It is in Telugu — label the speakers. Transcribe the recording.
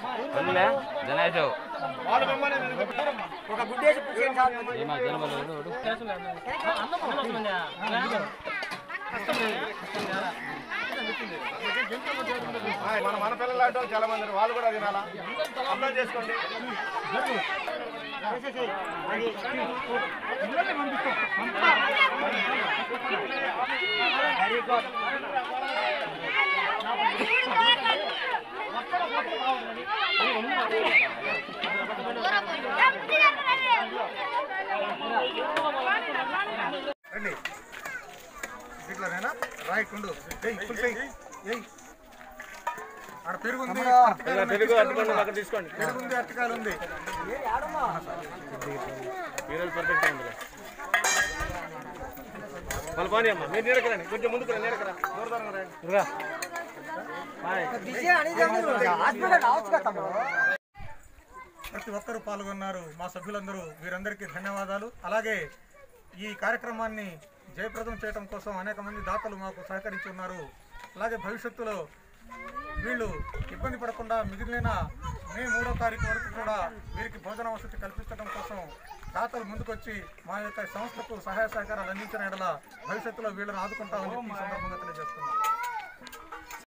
Speaker 1: అందులే గణేష్
Speaker 2: ఒక గుడ్డేసి పుచ్చేయండి సార్
Speaker 1: ఏమా జనబలు
Speaker 3: మన మన పిల్లలు లాంటి వాళ్ళు చాలా మంది ఉన్నారు. వాళ్ళు కూడా తినాలా అర్థం చేసుకోండి
Speaker 2: వెరీ గుడ్
Speaker 3: రండి ఇట్లానేనా రైట్ ఉండు ఏయ్ ఫుల్ చెయ్యి ఏయ్ ఆడ పెరుగుంది పెరుగు అట్టుకోండి అక్కడ తీసుకోండి పెరుగుంది అట్టకాయలు ఉంది ఈరోజు పర్ఫెక్ట్ ఉంది వాళ్ళు పానీ అమ్మ మీరు నీడకరండి కొంచెం ముందుకు రండి నీడకరా దూరదూరం రండి
Speaker 2: బిజీ అనేది హాస్పిటల్ రావచ్చు కదా తమ్ముడు
Speaker 3: ప్రతి ఒక్కరూ పాల్గొన్నారు మా సభ్యులందరూ వీరందరికీ ధన్యవాదాలు అలాగే ఈ కార్యక్రమాన్ని జయప్రదం చేయడం కోసం అనేక మంది దాతలు మాకు సహకరించి ఉన్నారు అలాగే భవిష్యత్తులో వీళ్ళు ఇబ్బంది పడకుండా మిగిలిన మే మూడో తారీఖు వరకు కూడా వీరికి భోజన వసతి కల్పించడం కోసం దాతలు ముందుకొచ్చి మా యొక్క సంస్థకు సహాయ సహకారాలు అందించిన ఎడల భవిష్యత్తులో వీళ్ళని ఆదుకుంటామని చెప్పి ఈ సందర్భంగా తెలియజేస్తున్నాం